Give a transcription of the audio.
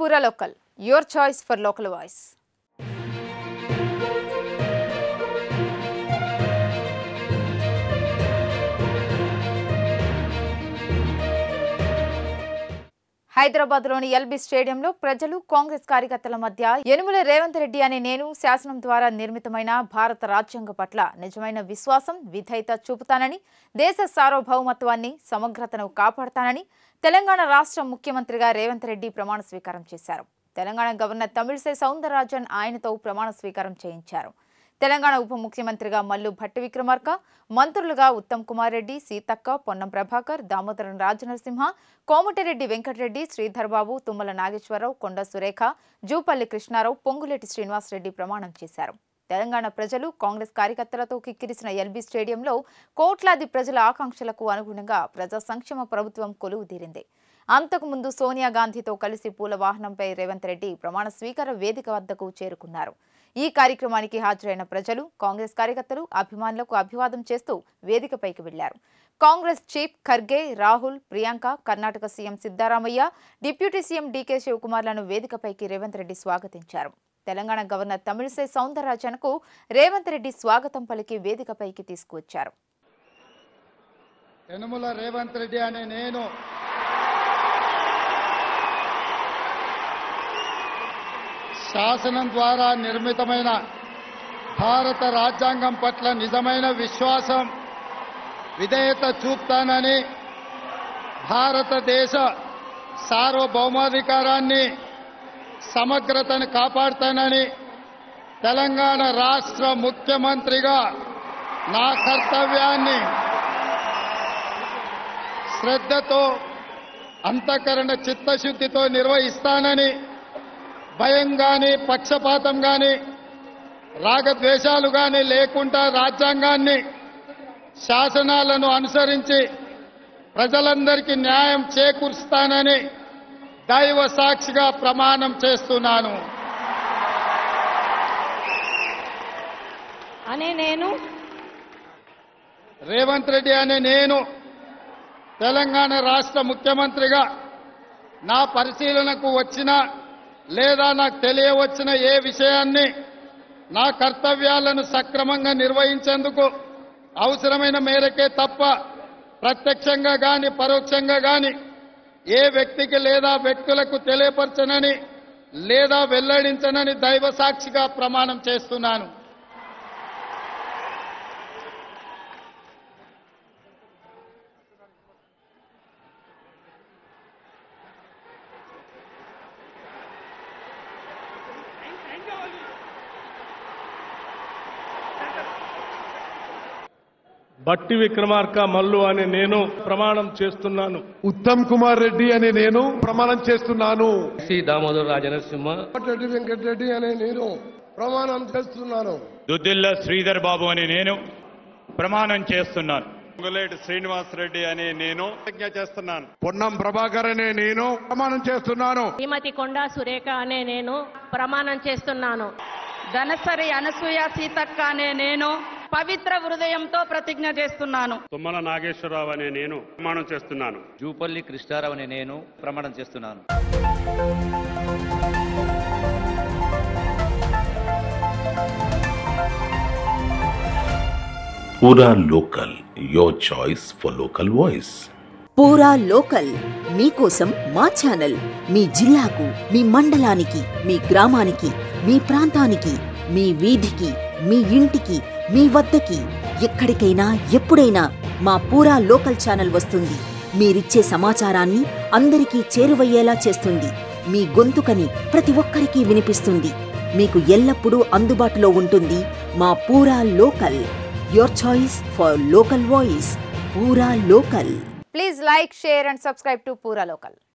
పూరా local your choice for local voice హైదరాబాద్లోని LB స్టేడియంలో ప్రజలు కాంగ్రెస్ కార్యకర్తల మధ్య యనుమల రేవంత్ రెడ్డి అనే నేను శాసనం ద్వారా నిర్మితమైన భారత రాజ్యాంగ పట్ల నిజమైన విశ్వాసం విధేయత చూపుతానని దేశ సార్వభౌమత్వాన్ని సమగ్రతను కాపాడతానని తెలంగాణ రాష్ట్ర ముఖ్యమంత్రిగా రేవంత్ రెడ్డి ప్రమాణ స్వీకారం చేశారు తెలంగాణ గవర్నర్ తమిళిసై సౌందరరాజన్ ఆయనతో ప్రమాణ స్వీకారం చేయించారు తెలంగాణ ఉప ముఖ్యమంత్రిగా మల్లు భట్టి విక్రమార్క మంత్రులుగా ఉత్తమ్ కుమార్ రెడ్డి సీతక్క పొన్నం ప్రభాకర్ దామోదరం రాజనరసింహ కోమటిరెడ్డి వెంకటరెడ్డి శ్రీధర్ బాబు తుమ్మల నాగేశ్వరరావు కొండ సురేఖ జూపల్లి కృష్ణారావు పొంగులేటి శ్రీనివాసరెడ్డి ప్రమాణం చేశారు తెలంగాణ ప్రజలు కాంగ్రెస్ కార్యకర్తలతో కిక్కిరిసిన ఎల్బీ స్టేడియంలో కోట్లాది ప్రజల ఆకాంక్షలకు అనుగుణంగా ప్రజా సంక్షేమ ప్రభుత్వం కొలువుదీరింది అంతకుముందు సోనియా గాంధీతో కలిసి పూల వాహనంపై రేవంత్ రెడ్డి ప్రమాణ స్వీకార వేదిక వద్దకు చేరుకున్నారు ఈ కార్యక్రమానికి హాజరైన ప్రజలు కాంగ్రెస్ కార్యకర్తలు అభిమానులకు అభివాదం చేస్తూ వేదికపైకి వెళ్లారు Congress chief Kharge Rahul Priyanka Karnataka CM Siddaramaiah deputy CM DK శివకుమార్లను వేదికపైకి రేవంత్ రెడ్డి స్వాగతించారు తెలంగాణ గవర్నర్ తమిళిసై సౌందరరాజన్కు రేవంత్ రెడ్డి స్వాగతం పలికి వేదికపైకి తీసుకువచ్చారు యనుమల రేవంత్ రెడ్డి అనే నేను శాసనం ద్వారా నిర్మితమైన భారత రాజ్యాంగం పట్ల నిజమైన విశ్వాసం విధేయత చూపుతానని భారతదేశ సార్వభౌమాధికారాన్ని సమగ్రతను కాపాడుతానని తెలంగాణ రాష్ట్ర ముఖ్యమంత్రిగా నా కర్తవ్యాన్ని శ్రద్ధతో అంతఃకరణ చిత్తశుద్ధితో నిర్వహిస్తానని భయం గాని పక్షపాతం గాని రాగద్వేషాలు గాని లేకుండా రాజ్యాంగాన్ని శాసనాలను అనుసరించి ప్రజలందరికీ న్యాయం చేకూరుస్తానని దైవ సాక్షిగా ప్రమాణం చేస్తున్నాను అనే నేను రేవంత్ రెడ్డి అనే నేను తెలంగాణ రాష్ట్ర ముఖ్యమంత్రిగా నా పరిశీలనకు వచ్చిన లేదా నాకు తెలియవచ్చిన ఏ విషయాన్ని నా కర్తవ్యాలను సక్రమంగా నిర్వహించేందుకు అవసరమైన మేరకే తప్ప ప్రత్యక్షంగా గాని పరోక్షంగా గాని ఏ వ్యక్తికి లేదా వ్యక్తులకు తెలియపరచనని లేదా వెల్లడించనని దైవ సాక్షిగా ప్రమాణం చేస్తున్నాను బట్టి విక్రమార్క మల్లు అనే నేను ప్రమాణం చేస్తున్నాను ఉత్తమ్ కుమార్ రెడ్డి అనే నేను ప్రమాణం చేస్తున్నాను సి దామోదర్ రాజనరసింహ రెడ్డి వెంకటరెడ్డి అనే నేను ప్రమాణం చేస్తున్నాను దుద్దిల్ల శ్రీధర్ బాబు అని నేను ప్రమాణం చేస్తున్నాను పొంగులేటి శ్రీనివాస్ రెడ్డి అని నేను ప్రతిజ్ఞ చేస్తున్నాను పొన్నం ప్రభాకర్ అనే నేను ప్రమాణం చేస్తున్నాను శ్రీమతి కొండా సురేఖ అనే నేను ప్రమాణం చేస్తున్నాను ధనసరి అనసూయ సీతక్క అనే నేను పవిత్ర హృదయంతో ప్రతిజ్ఞ చేస్తున్నాను తుమ్మల నాగేశ్వరరావు అనే నేను ప్రమాణం చేస్తున్నాను జూపల్లి కృష్ణారావు అనే నేను ప్రమాణం చేస్తున్నాను Pura Local, your choice for local voice. Pura local మీకోసం మా ఛానల్ మీ జిల్లాకు మీ మండలానికి మీ గ్రామానికి మీ ప్రాంతానికి మీ వీధికి మీ ఇంటికి మీ వద్దకి ఎక్కడికైనా ఎప్పుడైనా మా పూరా లోకల్ ఛానల్ వస్తుంది మీరిచ్చే సమాచారాన్ని అందరికీ చేరువయ్యేలా చేస్తుంది మీ గొంతుకని ప్రతి ఒక్కరికి వినిపిస్తుంది మీకు ఎల్లప్పుడూ అందుబాటులో ఉంటుంది మా Pura local your choice for local voice Pura local please like share and subscribe to Pura local